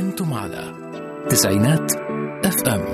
أنتم على تسعينات اف ام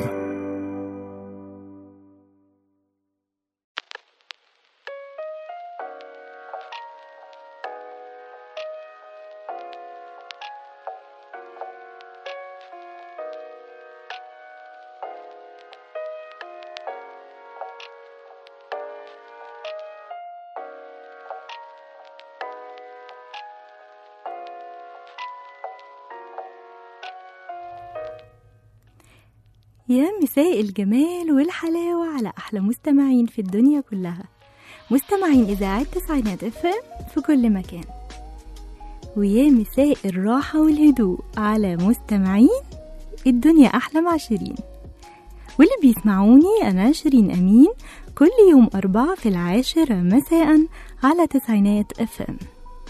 يا مساء الجمال والحلاوة على أحلى مستمعين في الدنيا كلها مستمعين إذاعة تسعينات اف في كل مكان ويا مساء الراحة والهدوء على مستمعين الدنيا أحلى مع شيرين واللي بيسمعوني أنا شيرين أمين كل يوم أربعة في العاشرة مساء على تسعينات اف ام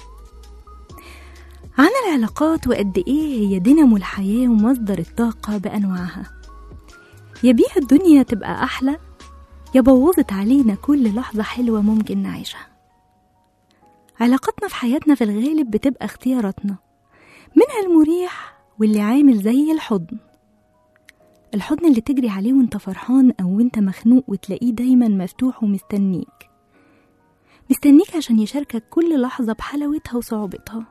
عن العلاقات وقد إيه هي دينامو الحياة ومصدر الطاقة بأنواعها يا بيها الدنيا تبقى أحلى يا بوظت علينا كل لحظة حلوة ممكن نعيشها علاقتنا في حياتنا في الغالب بتبقى اختياراتنا منها المريح واللي عامل زي الحضن الحضن اللي تجري عليه وانت فرحان أو وانت مخنوق وتلاقيه دايما مفتوح ومستنيك مستنيك عشان يشاركك كل لحظة بحلاوتها وصعوبتها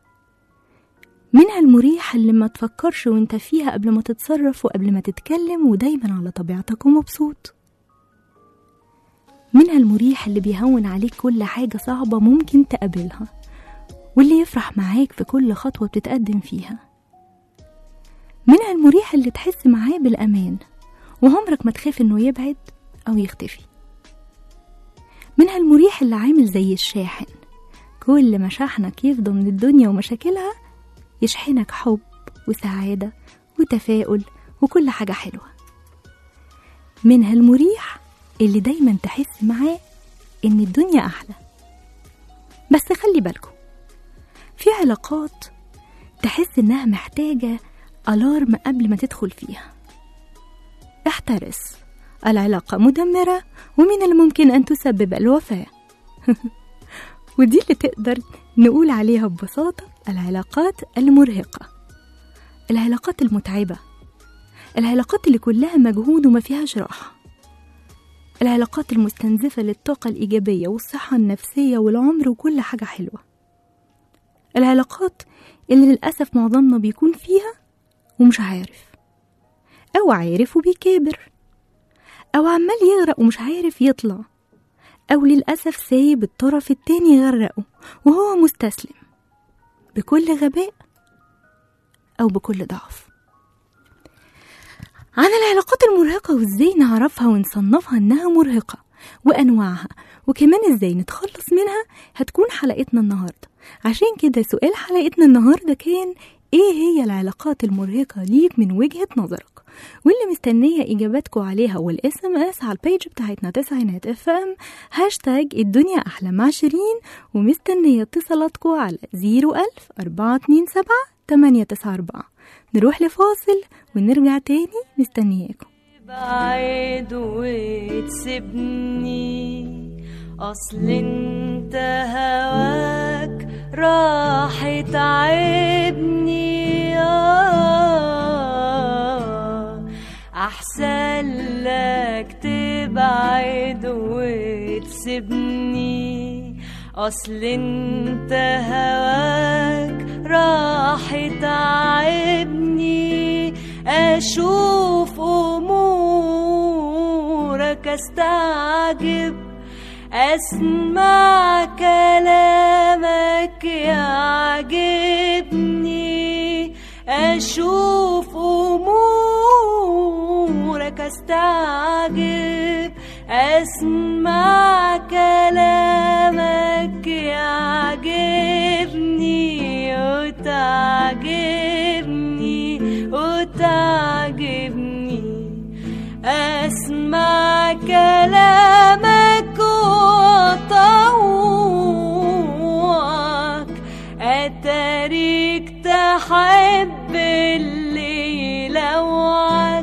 منها المريح اللي ما تفكرش وانت فيها قبل ما تتصرف وقبل ما تتكلم ودايما على طبيعتك ومبسوط منها المريح اللي بيهون عليك كل حاجة صعبة ممكن تقابلها واللي يفرح معاك في كل خطوة بتتقدم فيها منها المريح اللي تحس معاه بالأمان وعمرك ما تخاف انه يبعد أو يختفي منها المريح اللي عامل زي الشاحن كل ما شحنك يفضى من الدنيا ومشاكلها يشحنك حب وسعادة وتفاؤل وكل حاجة حلوة منها المريح اللي دايما تحس معاه إن الدنيا أحلى بس خلي بالكم في علاقات تحس إنها محتاجة ألارم قبل ما تدخل فيها احترس العلاقة مدمرة ومن الممكن أن تسبب الوفاة ودي اللي تقدر نقول عليها ببساطة العلاقات المرهقة العلاقات المتعبة العلاقات اللي كلها مجهود وما فيهاش راحة العلاقات المستنزفة للطاقة الإيجابية والصحة النفسية والعمر وكل حاجة حلوة العلاقات اللي للأسف معظمنا بيكون فيها ومش عارف أو عارف وبيكابر أو عمال يغرق ومش عارف يطلع أو للأسف سايب الطرف التاني يغرقه وهو مستسلم بكل غباء أو بكل ضعف عن العلاقات المرهقة وإزاي نعرفها ونصنفها إنها مرهقة وأنواعها وكمان إزاي نتخلص منها هتكون حلقتنا النهاردة عشان كده سؤال حلقتنا النهاردة كان إيه هي العلاقات المرهقة ليك من وجهة نظرك واللي مستنية إجاباتكم عليها والاس ام اس على البيج بتاعتنا تسعينات اف ام هاشتاج الدنيا أحلى مع شيرين ومستنية اتصالاتكم على زيرو ألف أربعة اتنين سبعة تمانية تسعة أربعة نروح لفاصل ونرجع تاني مستنياكم بعيد وتسيبني اصل انت هواك راح تعبني آه احسن لك تبعد وتسيبني اصل انت هواك راح تعبني اشوف امورك استعجب اسمع كلامك يعجبني اشوف امورك استعجب اسمع كلامك يعجبني وتعجبني وتعجبني اسمع كلامك وطوعك اتاريك تحب اللي يلوعك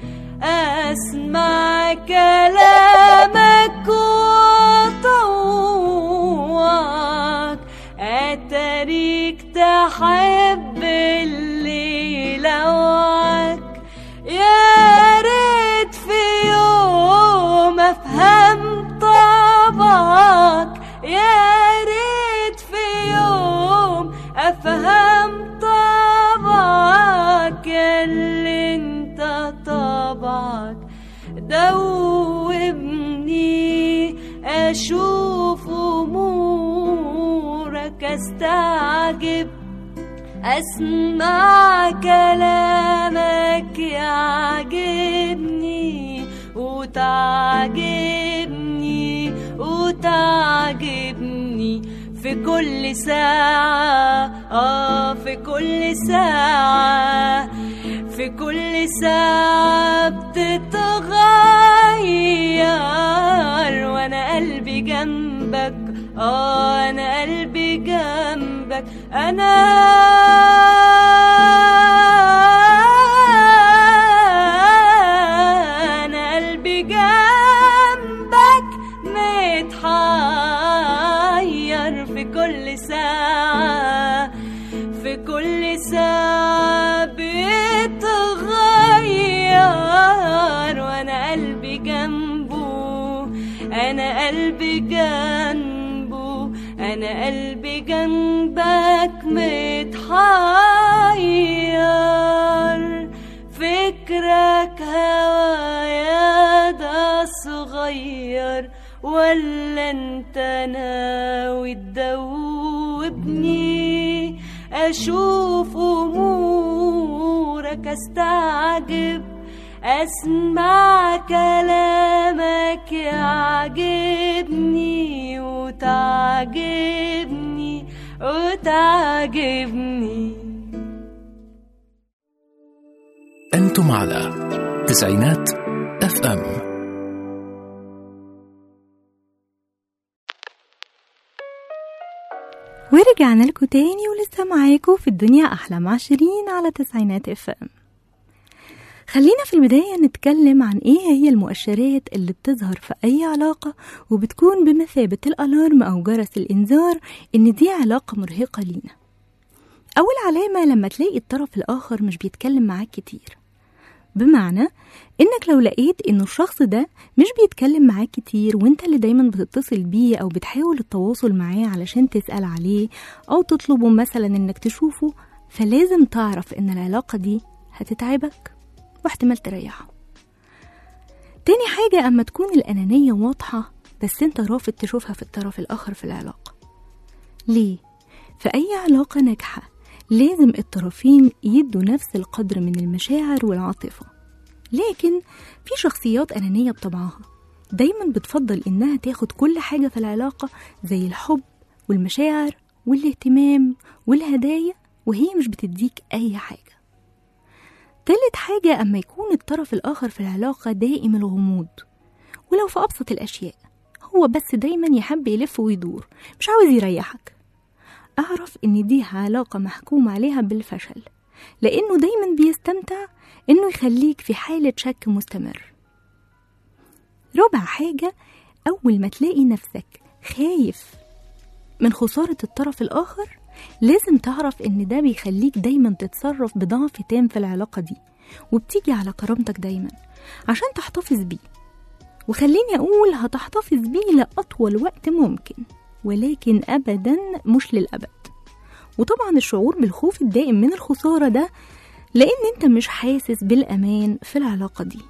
اسمع كلامك وطوعك اتاريك تحب اللي يلوعك يا ريت في يوم افهم طبعك يا ريت في يوم افهم طبعك اللي انت طبعك دوبني اشوف امورك استعجب اسمع كلامك يعجبني وتعجبني وتعجبني في كل ساعة آه في كل ساعة في كل ساعة بتتغير وأنا قلبي جنبك آه أنا قلبي جنبك أنا أنا قلبي جنبك متحير في كل ساعة في كل ساعة بيتغير وأنا قلبي جنبه أنا قلبي جنبه أنا قلبي جنبك متحير فكرك هوايا ده صغير ولا انت ناوي تدوبني اشوف امورك استعجب اسمع كلامك يعجبني وتعجبني وتعجبني أنتم على تسعينات اف ام ورجعنا لكم تاني ولسه معاكم في الدنيا أحلى مع شيرين على تسعينات اف ام خلينا في البداية نتكلم عن ايه هي المؤشرات اللي بتظهر في أي علاقة وبتكون بمثابة الألارم أو جرس الإنذار إن دي علاقة مرهقة لينا أول علامة لما تلاقي الطرف الآخر مش بيتكلم معاك كتير بمعنى إنك لو لقيت إنه الشخص ده مش بيتكلم معاك كتير وإنت اللي دايما بتتصل بيه أو بتحاول التواصل معاه علشان تسأل عليه أو تطلبه مثلا إنك تشوفه فلازم تعرف إن العلاقة دي هتتعبك واحتمال تريحه تاني حاجة أما تكون الأنانية واضحة بس أنت رافض تشوفها في الطرف الآخر في العلاقة ليه؟ في أي علاقة ناجحة لازم الطرفين يدوا نفس القدر من المشاعر والعاطفة لكن في شخصيات أنانية بطبعها دايما بتفضل إنها تاخد كل حاجة في العلاقة زي الحب والمشاعر والاهتمام والهدايا وهي مش بتديك أي حاجة تالت حاجة أما يكون الطرف الآخر في العلاقة دائم الغموض ولو في أبسط الأشياء هو بس دايما يحب يلف ويدور مش عاوز يريحك أعرف إن دي علاقة محكوم عليها بالفشل لأنه دايما بيستمتع إنه يخليك في حالة شك مستمر رابع حاجة أول ما تلاقي نفسك خايف من خسارة الطرف الآخر لازم تعرف إن ده بيخليك دايما تتصرف بضعف تام في العلاقة دي وبتيجي على كرامتك دايما عشان تحتفظ بيه وخليني أقول هتحتفظ بيه لأطول وقت ممكن ولكن أبدا مش للأبد وطبعا الشعور بالخوف الدائم من الخسارة ده لأن أنت مش حاسس بالأمان في العلاقة دي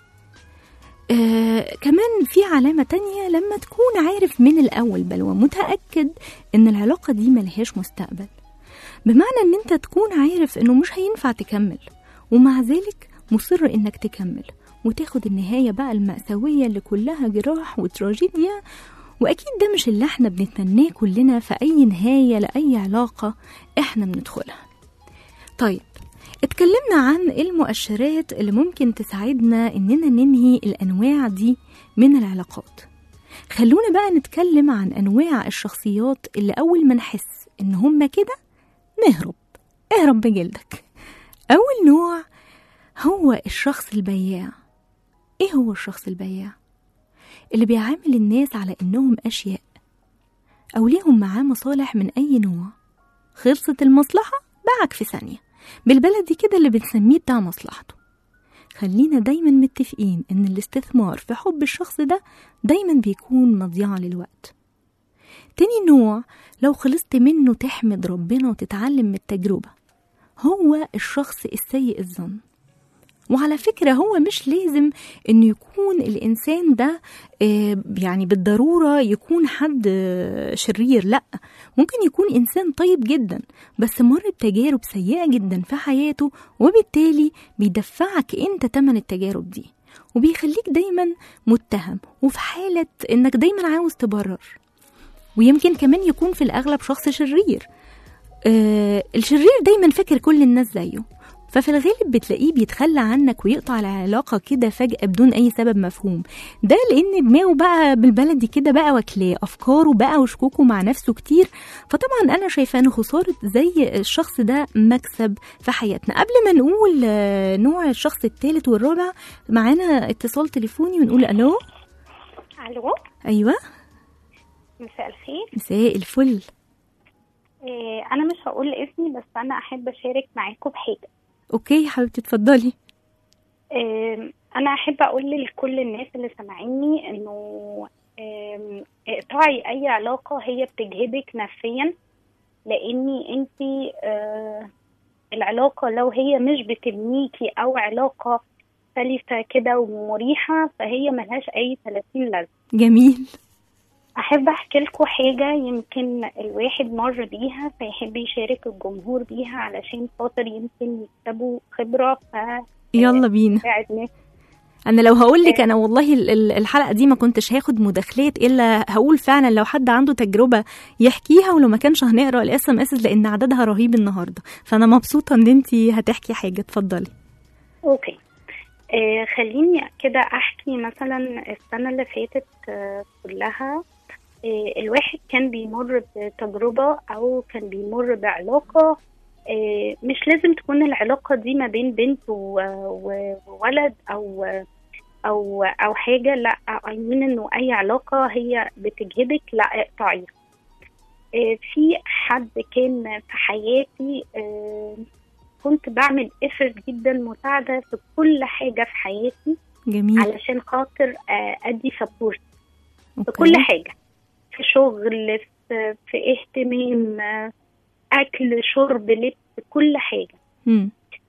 آه كمان في علامة تانية لما تكون عارف من الأول بل ومتأكد إن العلاقة دي ملهاش مستقبل بمعنى إن أنت تكون عارف إنه مش هينفع تكمل ومع ذلك مصر إنك تكمل وتاخد النهاية بقى المأساوية اللي كلها جراح وتراجيديا وأكيد ده مش اللي احنا بنتمناه كلنا في أي نهاية لأي علاقة احنا بندخلها طيب اتكلمنا عن المؤشرات اللي ممكن تساعدنا إننا ننهي الأنواع دي من العلاقات خلونا بقى نتكلم عن أنواع الشخصيات اللي أول ما نحس إن هما كده نهرب اهرب بجلدك أول نوع هو الشخص البياع ايه هو الشخص البياع اللي بيعامل الناس على انهم اشياء او ليهم معاه مصالح من اي نوع خلصت المصلحة باعك في ثانية بالبلدي كده اللي بنسميه بتاع مصلحته خلينا دايما متفقين ان الاستثمار في حب الشخص ده دايما بيكون مضيعة للوقت تاني نوع لو خلصت منه تحمد ربنا وتتعلم من التجربة هو الشخص السيء الظن وعلى فكرة هو مش لازم انه يكون الانسان ده آه، يعني بالضرورة يكون حد آه، شرير لا ممكن يكون انسان طيب جدا بس مر بتجارب سيئة جدا في حياته وبالتالي بيدفعك انت تمن التجارب دي وبيخليك دايما متهم وفي حالة انك دايما عاوز تبرر ويمكن كمان يكون في الاغلب شخص شرير آه الشرير دايما فاكر كل الناس زيه ففي الغالب بتلاقيه بيتخلى عنك ويقطع العلاقة كده فجأة بدون أي سبب مفهوم ده لأن دماغه بقى بالبلدي كده بقى واكلاه أفكاره بقى وشكوكه مع نفسه كتير فطبعا أنا شايفة إن خسارة زي الشخص ده مكسب في حياتنا قبل ما نقول آه، نوع الشخص الثالث والرابع معانا اتصال تليفوني ونقول ألو الو أيوة مساء الخير مساء الفل إيه انا مش هقول اسمي بس انا احب اشارك معاكم بحاجه أوكي يا حبيبتي اتفضلي إيه انا احب اقول لكل الناس اللي سامعيني انه إيه اقطعي اي علاقه هي بتجهدك نفسيا لاني انت آه العلاقه لو هي مش بتبنيكي او علاقه سلسه كده ومريحه فهي ملهاش اي 30 لازمه جميل أحب أحكي لكم حاجة يمكن الواحد مر بيها فيحب يشارك الجمهور بيها علشان خاطر يمكن يكسبوا خبرة يلا بينا فيساعد ناس انا لو هقول لك انا والله ال- ال- الحلقه دي ما كنتش هاخد مداخلات الا هقول فعلا لو حد عنده تجربه يحكيها ولو ما كانش هنقرا الاس ام اس لان عددها رهيب النهارده فانا مبسوطه ان انت هتحكي حاجه اتفضلي أوكي آه خليني كده أحكي مثلا السنة اللي فاتت آه كلها آه الواحد كان بيمر بتجربة أو كان بيمر بعلاقة آه مش لازم تكون العلاقة دي ما بين بنت و- و- وولد أو أو أو حاجة لا I mean إنه أي علاقة هي بتجهدك لا اقطعيها آه في حد كان في حياتي آه كنت بعمل effort جدا مساعدة في كل حاجة في حياتي جميل علشان خاطر آه، أدي سبورت في أوكي. كل حاجة في شغل في, في اهتمام آه، أكل شرب لبس كل حاجة مم.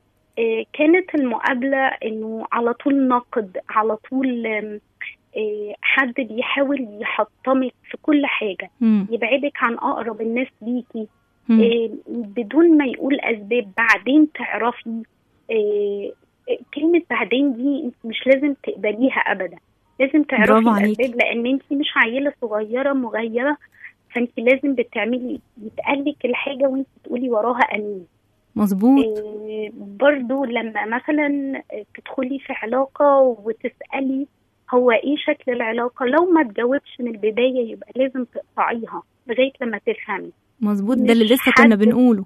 آه، كانت المقابلة إنه على طول نقد على طول آم، آه، حد بيحاول يحطمك في كل حاجة مم. يبعدك عن أقرب الناس ليكي مم. آه، بدون ما يقول اسباب بعدين تعرفي آه، آه، كلمه بعدين دي انت مش لازم تقبليها ابدا لازم تعرفي برافو عليكي. الاسباب لان انت مش عيله صغيره مغيره فانت لازم بتعملي يتقالك الحاجه وانت تقولي وراها امين مظبوط آه، برضو لما مثلا تدخلي في علاقة وتسألي هو ايه شكل العلاقة لو ما تجاوبش من البداية يبقى لازم تقطعيها لغاية لما تفهمي مظبوط ده اللي مش لسه كنا حد- بنقوله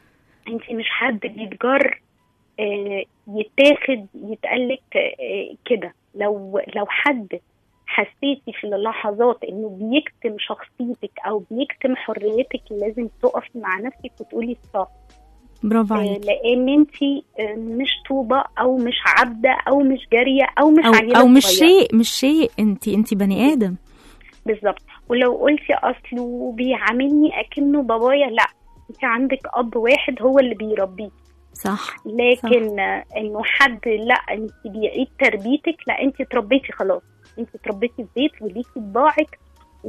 انت مش حد بيتجر آه، يتاخد يتقالك آه، كده لو لو حد حسيتي في اللحظات انه بيكتم شخصيتك او بيكتم حريتك لازم تقفي مع نفسك وتقولي ستوب برافو آه، عليكي لان انت مش طوبه او مش عبده او مش جاريه او مش او عيله او مش صغيرة. شيء مش شيء انت انت بني ادم بالظبط ولو قلتي اصله بيعاملني اكنه بابايا لا انت عندك اب واحد هو اللي بيربيك صح لكن آه، انه حد لا انت بيعيد تربيتك لا انت اتربيتي خلاص انت اتربيتي في بيت وليكي طباعك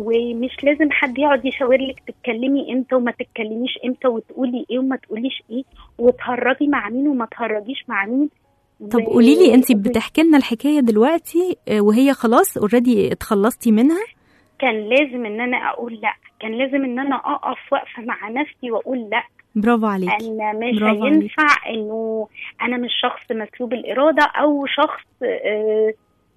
ومش لازم حد يقعد يشاور لك تتكلمي امتى وما تتكلميش امتى وتقولي ايه وما تقوليش ايه وتهرجي مع مين وما تهرجيش مع مين طب و- قولي لي انت و- بتحكي لنا الحكايه دلوقتي آه، وهي خلاص اوريدي اتخلصتي منها كان لازم ان انا اقول لا كان لازم ان انا اقف واقفه مع نفسي واقول لا برافو عليكي انا مش برافو عليك. هينفع انه انا مش شخص مسلوب الاراده او شخص آه،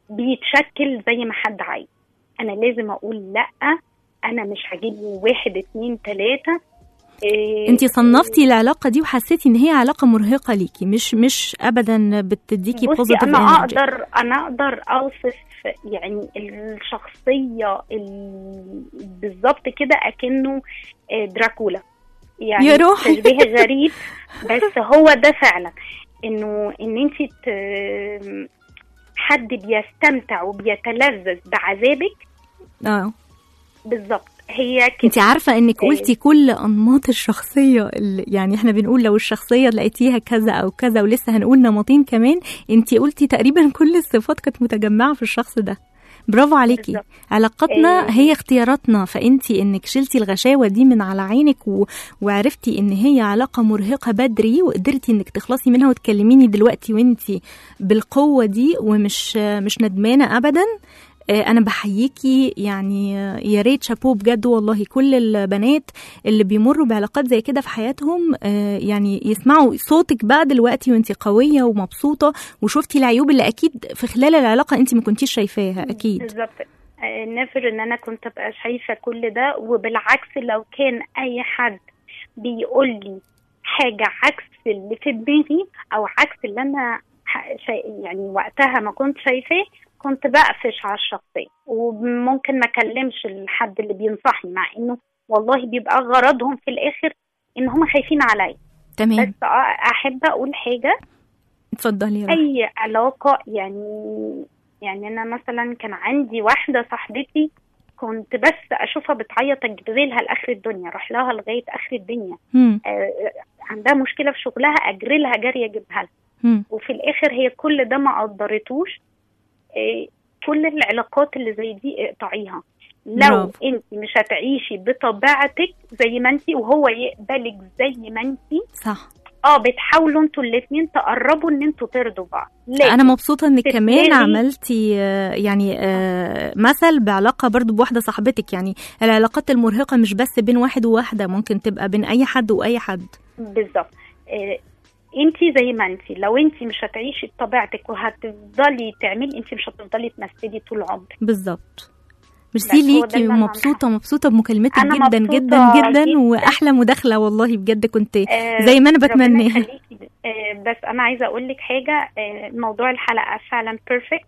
بيتشكل زي ما حد عايز انا لازم اقول لا انا مش عاجبني واحد اتنين تلاته آه، انت صنفتي العلاقه دي وحسيتي ان هي علاقه مرهقه ليكي مش مش ابدا بتديكي بصي بوزيتيف انا انرجي اقدر انا اقدر اوصف يعني الشخصيه ال- بالظبط كده اكنه آه، دراكولا يعني يا روحي. تشبيه غريب بس هو ده فعلا انه ان انت ت- حد بيستمتع وبيتلذذ بعذابك اه بالظبط هي كده انت عارفه انك إيه. قلتي كل انماط الشخصيه اللي يعني احنا بنقول لو الشخصيه لقيتيها كذا او كذا ولسه هنقول نمطين كمان انت قلتي تقريبا كل الصفات كانت متجمعه في الشخص ده برافو عليكي بالظبط. علاقتنا إيه. هي اختياراتنا فانت انك شلتي الغشاوه دي من على عينك و... وعرفتي ان هي علاقه مرهقه بدري وقدرتي انك تخلصي منها وتكلميني دلوقتي وانت بالقوه دي ومش مش ندمانه ابدا آه، انا بحييكي يعني آه، يا ريت شابوه بجد والله كل البنات اللي بيمروا بعلاقات زي كده في حياتهم آه، يعني يسمعوا صوتك بقى دلوقتي وانت قويه ومبسوطه وشفتي العيوب اللي اكيد في خلال العلاقه انت ما كنتيش شايفاها اكيد بالظبط آه، نفر ان انا كنت ابقى شايفه كل ده وبالعكس لو كان اي حد بيقول لي حاجه عكس اللي في دماغي او عكس اللي انا ح- شا- يعني وقتها ما كنت شايفاه كنت بقفش على الشخصيه وممكن ما اكلمش الحد اللي بينصحني مع انه والله بيبقى غرضهم في الاخر ان هم خايفين عليا تمام بس آه، احب اقول حاجه اتفضلي يا روحي. اي علاقه يعني يعني انا مثلا كان عندي واحده صاحبتي كنت بس اشوفها بتعيط اجري لها لاخر الدنيا اروح لها لغايه اخر الدنيا مم. آه، عندها مشكله في شغلها اجري لها جري اجيبها لها مم. وفي الاخر هي كل ده ما قدرتوش آه، كل العلاقات اللي زي دي اقطعيها لو برافو. انت مش هتعيشي بطبيعتك زي ما انت وهو يقبلك زي ما انت صح اه بتحاولوا انتوا الاثنين تقربوا ان انتوا ترضوا بعض لكن انا مبسوطه انك كمان تبتدي- عملتي آه، يعني آه، مثل بعلاقه برضو بواحده صاحبتك يعني العلاقات المرهقه مش بس بين واحد وواحده ممكن تبقى بين اي حد واي حد بالظبط آه انت زي ما انت لو انت مش هتعيشي بطبيعتك وهتفضلي تعملي انت مش هتفضلي تمثلي طول عمرك بالظبط ميرسي بس هو ده ليكي اللي أنا ومبسوطه مبسوطه بمكالمتك أنا جدا مبسوطة جدا جدا جداً. واحلى مداخله والله بجد كنت آه، زي ما انا ربنا بتمناها يخليكي. آه بس انا عايزه اقول لك حاجه آه موضوع الحلقه فعلا بيرفكت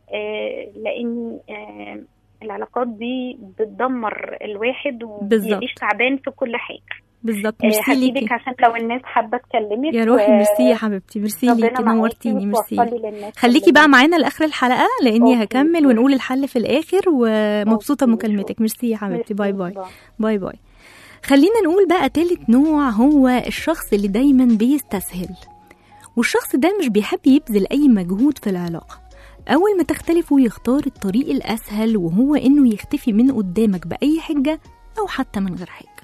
آه لان آه العلاقات دي بتدمر الواحد بالظبط. وبيعيش تعبان في كل حاجه بالظبط آه ميرسي هسيبك ليكي عشان لو الناس حابه تكلمك يا روحي و- ميرسي يا حبيبتي ميرسي ربنا ليكي معاكي نورتيني ميرسي وتوصلي للناس خليكي كلها. بقى معانا لاخر الحلقه لاني أوكي. هكمل ونقول الحل في الاخر ومبسوطه أوكي. بمكالمتك ميرسي يا حبيبتي باي باي باي. باي باي خلينا نقول بقى تالت نوع هو الشخص اللي دايما بيستسهل والشخص ده مش بيحب يبذل أي مجهود في العلاقة أول ما تختلفوا يختار الطريق الأسهل وهو إنه يختفي من قدامك بأي حجة أو حتى من غير حجة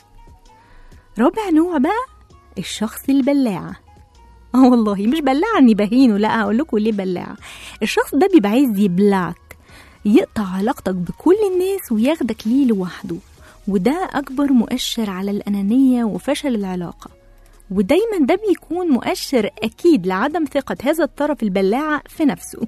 رابع نوع بقى الشخص البلاعة اه والله مش بلاعة اني بهينه لا هقول لكم ليه بلاعة الشخص ده بيبقى عايز يبلعك يقطع علاقتك بكل الناس وياخدك ليه لوحده وده أكبر مؤشر على الأنانية وفشل العلاقة ودايما ده بيكون مؤشر أكيد لعدم ثقة هذا الطرف البلاعة في نفسه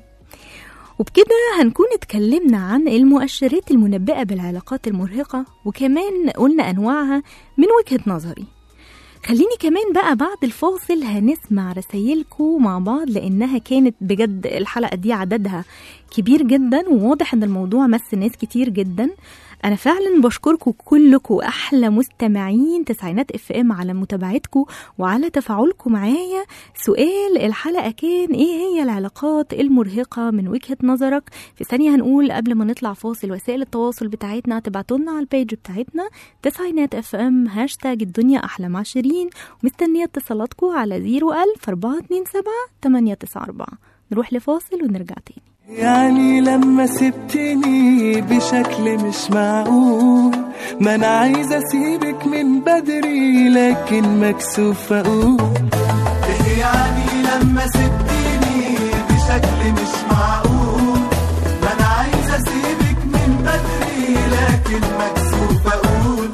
وبكده هنكون اتكلمنا عن المؤشرات المنبئة بالعلاقات المرهقة وكمان قلنا أنواعها من وجهة نظري خليني كمان بقى بعد الفاصل هنسمع رسايلكم مع بعض لأنها كانت بجد الحلقة دي عددها كبير جدا وواضح ان الموضوع مس ناس كتير جدا انا فعلا بشكركم كلكم احلى مستمعين تسعينات اف ام على متابعتكم وعلى تفاعلكم معايا سؤال الحلقه كان ايه هي العلاقات المرهقه من وجهه نظرك في ثانيه هنقول قبل ما نطلع فاصل وسائل التواصل بتاعتنا تبعتوا لنا على البيج بتاعتنا تسعينات اف ام هاشتاج الدنيا احلى مع شيرين ومستنيه اتصالاتكم على 01000 427 894 نروح لفاصل ونرجع تاني يعني لما سبتني بشكل مش معقول ما انا عايز اسيبك من بدري لكن مكسوف اقول إيه يعني لما سبتني بشكل مش معقول ما انا عايز اسيبك من بدري لكن مكسوف اقول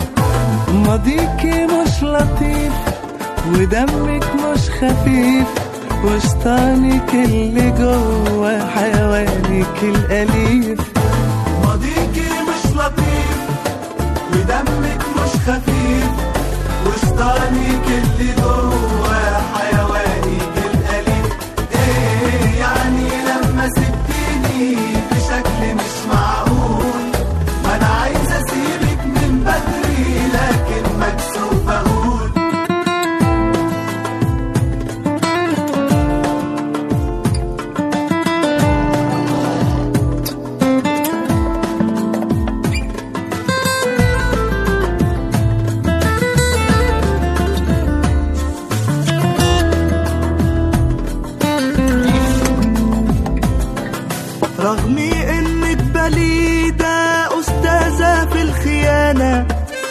ماضيكي مش لطيف ودمك مش خفيف وشطانك اللي جوه حيوانك الأليف ماضيكي مش لطيف ودمك مش خفيف وشطانك اللي جوه حيوانك الأليف ايه يعني لما سبتني بشكل مش معقول ما انا عايز اسيبك من بدري لكن مكسوف اقول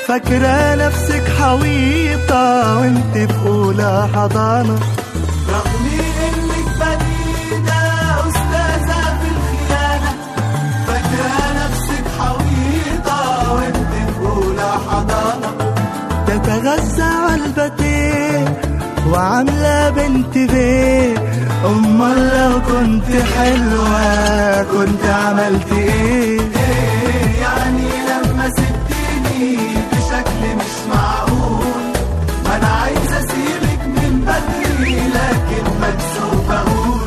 فاكرة نفسك حويطة وانت في أولى حضانة رغم انك بديدة أستاذة في الخيانة فاكرة نفسك حويطة وانت في أولى حضانة تتغذى على الباتيه وعاملة بنت بيه أمال لو كنت حلوة كنت عملت ايه إيه يعني لما سبتني بشكل مش معقول ما انا عايز اسيبك من بدري لكن مكسوف اقول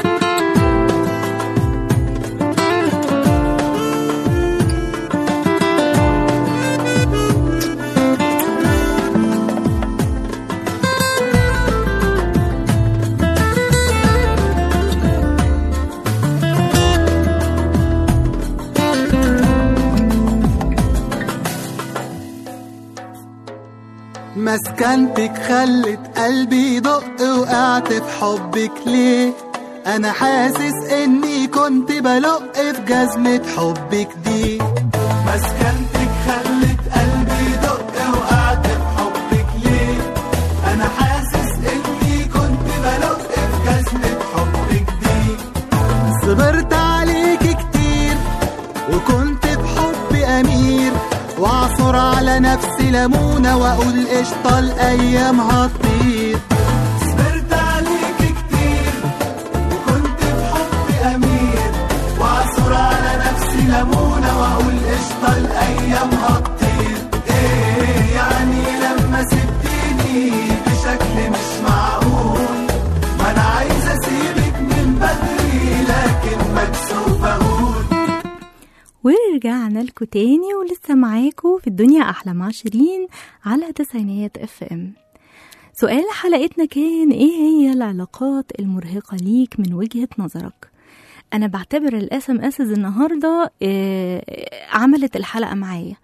مسكنتك خلت قلبي يدق وقعت في حبك ليه انا حاسس اني كنت بلق في جزمة حبك دي مسكنتك خلت قلبي يدق وقعت في حبك ليه انا حاسس اني كنت بلق في جزمة حبك دي صبرت عليك كتير وكنت بحب امير واعصر على نفسي ليمونه واقول قشطه الايام هتطير صبرت عليك كتير وكنت بحب امير واعصر على نفسي ليمونه واقول قشطه الايام هتطير ايه يعني لما سبتيني بشكل مش معقول ما انا عايز اسيبك من بدري لكن مكسوف اقول ورجعنا لكم تاني ولسه معاكم في الدنيا أحلى مع شيرين على تسعينات اف ام سؤال حلقتنا كان ايه هي العلاقات المرهقة ليك من وجهة نظرك انا بعتبر الاس ام اس النهارده آه، عملت الحلقة معايا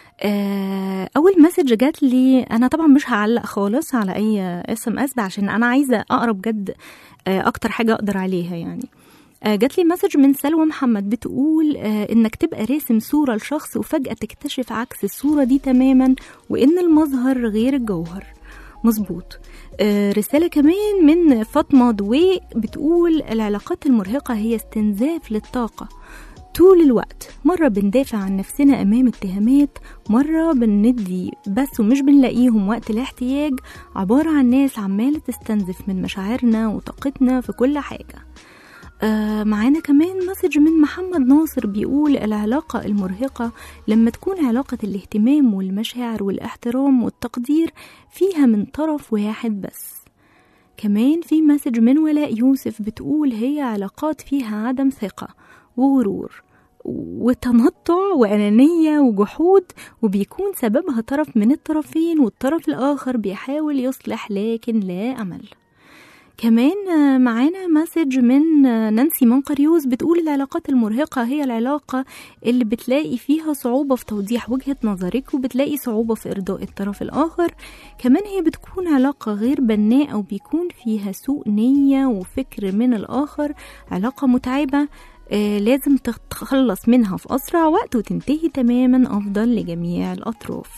آه، اول مسج جات لي انا طبعا مش هعلق خالص على اي اس ام اس عشان انا عايزه اقرا بجد آه، اكتر حاجه اقدر عليها يعني آه، جات لي مسج من سلوى محمد بتقول آه، انك تبقى راسم صوره لشخص وفجاه تكتشف عكس الصوره دي تماما وان المظهر غير الجوهر مظبوط آه، رسالة كمان من فاطمة دوي بتقول العلاقات المرهقة هي استنزاف للطاقة طول الوقت مرة بندافع عن نفسنا أمام اتهامات مرة بندي بس ومش بنلاقيهم وقت الاحتياج عبارة عن ناس عمالة تستنزف من مشاعرنا وطاقتنا في كل حاجة آه معانا كمان مسج من محمد ناصر بيقول العلاقة المرهقة لما تكون علاقة الاهتمام والمشاعر والاحترام والتقدير فيها من طرف واحد بس كمان في مسج من ولاء يوسف بتقول هي علاقات فيها عدم ثقة وغرور وتنطع وأنانية وجحود وبيكون سببها طرف من الطرفين والطرف الآخر بيحاول يصلح لكن لا أمل كمان آه، معانا مسج من آه، نانسي منقريوس بتقول العلاقات المرهقة هي العلاقة اللي بتلاقي فيها صعوبة في توضيح وجهة نظرك وبتلاقي صعوبة في إرضاء الطرف الآخر كمان هي بتكون علاقة غير بناءة وبيكون فيها سوء نية وفكر من الآخر علاقة متعبة آه، لازم تتخلص منها في أسرع وقت وتنتهي تماما أفضل لجميع الأطراف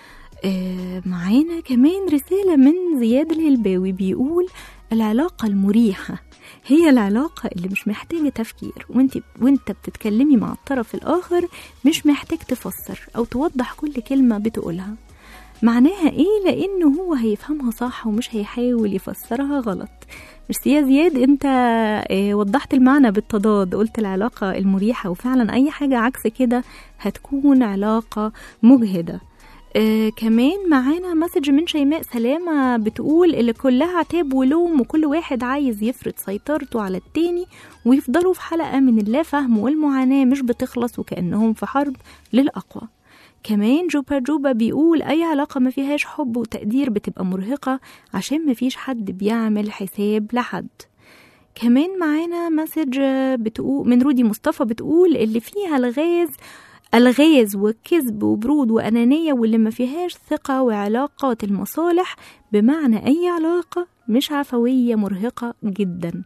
آه، معانا كمان رسالة من زياد الهلباوي بيقول العلاقة المريحة هي العلاقة اللي مش محتاجة تفكير وانت وانت بتتكلمي مع الطرف الآخر مش محتاج تفسر أو توضح كل كلمة بتقولها معناها ايه لانه هو هيفهمها صح ومش هيحاول يفسرها غلط ميرسي يا زياد انت آه، وضحت المعنى بالتضاد قلت العلاقة المريحة وفعلا اي حاجة عكس كده هتكون علاقة مجهدة آه كمان معانا مسج من شيماء سلامة بتقول اللي كلها عتاب ولوم وكل واحد عايز يفرض سيطرته على التاني ويفضلوا في حلقة من اللا فهم والمعاناة مش بتخلص وكأنهم في حرب للأقوى كمان جوبا جوبا بيقول أي علاقة ما فيهاش حب وتقدير بتبقى مرهقة عشان ما فيش حد بيعمل حساب لحد كمان معانا مسج بتقول من رودي مصطفى بتقول اللي فيها الغاز الغاز وكذب وبرود وأنانية واللي ما فيهاش ثقة وعلاقات المصالح بمعنى أي علاقة مش عفوية مرهقة جدا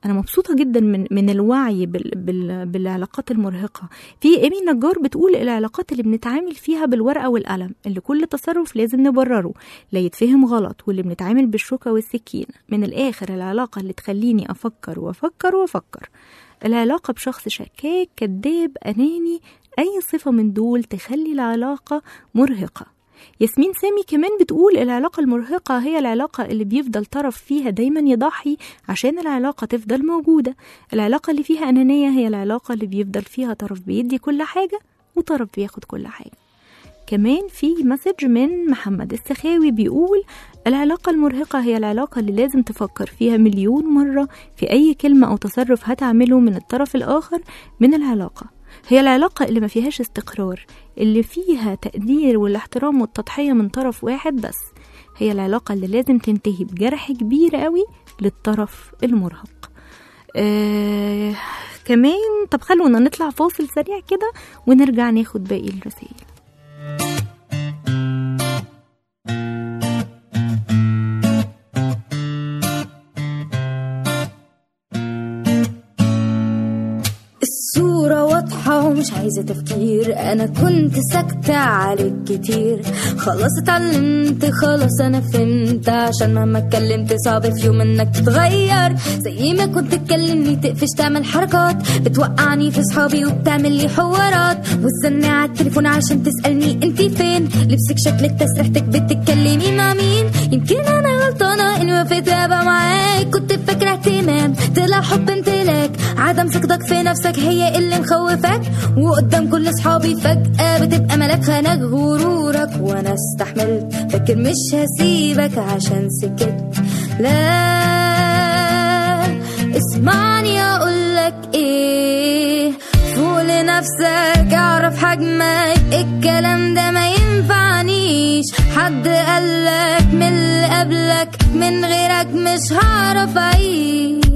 انا مبسوطه جدا من من الوعي بال بال بالعلاقات المرهقه في ايمي نجار بتقول العلاقات اللي بنتعامل فيها بالورقه والقلم اللي كل تصرف لازم نبرره لا يتفهم غلط واللي بنتعامل بالشوكه والسكين من الاخر العلاقه اللي تخليني افكر وافكر وافكر العلاقه بشخص شكاك كذاب اناني اي صفه من دول تخلي العلاقه مرهقه ياسمين سامي كمان بتقول العلاقة المرهقة هي العلاقة اللي بيفضل طرف فيها دايما يضحي عشان العلاقة تفضل موجودة العلاقة اللي فيها أنانية هي العلاقة اللي بيفضل فيها طرف بيدي كل حاجة وطرف بياخد كل حاجة كمان في مسج من محمد السخاوي بيقول العلاقة المرهقة هي العلاقة اللي لازم تفكر فيها مليون مرة في أي كلمة أو تصرف هتعمله من الطرف الآخر من العلاقة هي العلاقة اللي ما فيهاش استقرار اللي فيها تقدير والاحترام والتضحية من طرف واحد بس هي العلاقة اللي لازم تنتهي بجرح كبير قوي للطرف المرهق آه كمان طب خلونا نطلع فاصل سريع كده ونرجع ناخد باقي الرسائل الصورة واضحة ومش عايزة تفكير أنا كنت ساكتة عليك كتير خلاص اتعلمت خلاص أنا فهمت عشان مهما اتكلمت صعب في يوم إنك تتغير زي ما كنت تكلمني تقفش تعمل حركات بتوقعني في صحابي وبتعمل لي حوارات وتستني على التليفون عشان تسألني انتي فين لبسك شكلك تسريحتك بتتكلمي مع مين يمكن أنا غلطانة إني وافقت أبقى معاك كنت فاكرة اهتمام طلع حب امتلاك عدم ثقتك في نفسك هي اللي مخوفك وقدام كل اصحابي فجأة بتبقى ملاك خانك غرورك وانا استحملت فاكر مش هسيبك عشان سكت لا اسمعني اقولك ايه فوق لنفسك اعرف حجمك الكلام ده ما ينفعنيش حد قالك من اللي قبلك من غيرك مش هعرف اعيش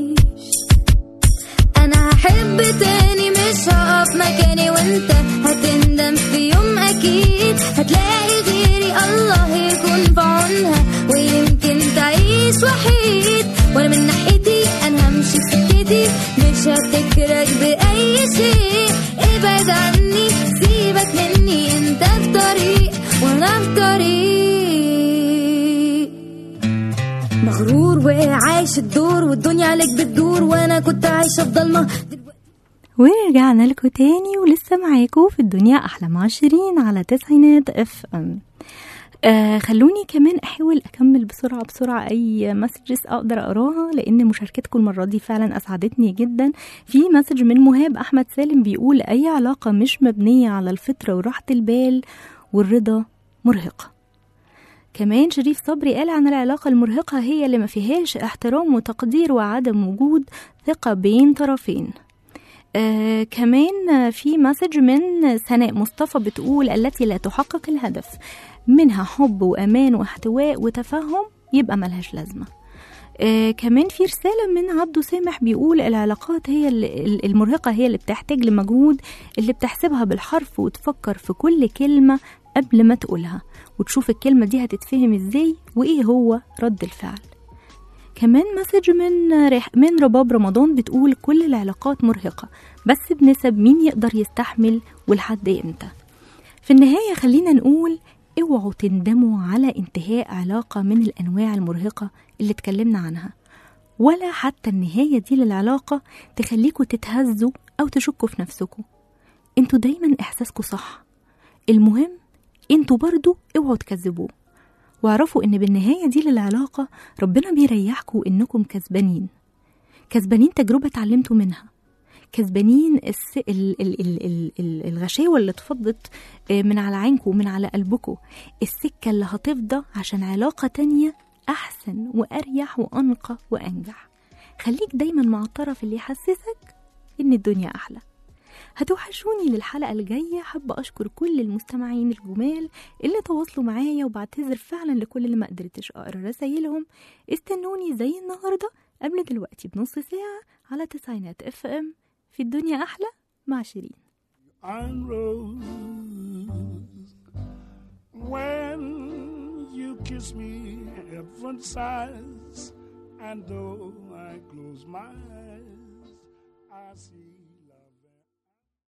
انا هحب تاني مش هقف مكاني وانت هتندم في يوم اكيد هتلاقي غيري الله يكون في عونها ويمكن تعيش وحيد وانا من ناحيتي انا همشي سكتي مش هفتكرك باي شيء ابعد عني سيبك مني انت في طريق وانا في طريق مغرور وعايش الدور والدنيا عليك بتدور وانا كنت عايشه في ضلمه ورجعنا لكم تاني ولسه معاكم في الدنيا أحلى مع شيرين على تسعينات اف ام آه خلوني كمان احاول اكمل بسرعه بسرعه اي مسجز اقدر اقراها لان مشاركتكم المره دي فعلا اسعدتني جدا في مسج من مهاب احمد سالم بيقول اي علاقه مش مبنيه على الفطره وراحه البال والرضا مرهقه كمان شريف صبري قال عن العلاقة المرهقة هي اللي ما فيهاش احترام وتقدير وعدم وجود ثقة بين طرفين آه كمان آه، في مسج من سناء مصطفى بتقول التي لا تحقق الهدف منها حب وأمان واحتواء وتفهم يبقى ملهاش لازمة آه كمان في رسالة من عبده سامح بيقول العلاقات هي اللي المرهقة هي اللي بتحتاج لمجهود اللي بتحسبها بالحرف وتفكر في كل كلمة قبل ما تقولها وتشوف الكلمة دي هتتفهم ازاي وايه هو رد الفعل كمان مسج من رح من رباب رمضان بتقول كل العلاقات مرهقة بس بنسب مين يقدر يستحمل ولحد امتى في النهاية خلينا نقول اوعوا تندموا على انتهاء علاقة من الأنواع المرهقة اللي اتكلمنا عنها ولا حتى النهاية دي للعلاقة تخليكوا تتهزوا أو تشكوا في نفسكوا انتوا دايما إحساسكوا صح المهم انتوا برضو اوعوا تكذبوه واعرفوا ان بالنهاية دي للعلاقة ربنا بيريحكوا انكم كسبانين كسبانين تجربة اتعلمتوا منها كسبانين الس... ال... ال... ال... ال... ال... الغشاوة اللي اتفضت آه، من على عينكم ومن على قلبكم السكة اللي هتفضى عشان علاقة تانية أحسن وأريح وأنقى وأنجح خليك دايما مع الطرف اللي يحسسك إن الدنيا أحلى هتوحشوني للحلقة الجاية حابة أشكر كل المستمعين الجمال اللي تواصلوا معايا وبعتذر فعلا لكل اللي ما قدرتش أقرأ رسايلهم استنوني زي النهاردة قبل دلوقتي بنص ساعة على تسعينات اف ام في الدنيا أحلى مع شيرين iron rose. When you kiss me, heaven sighs. And though I close my eyes, I see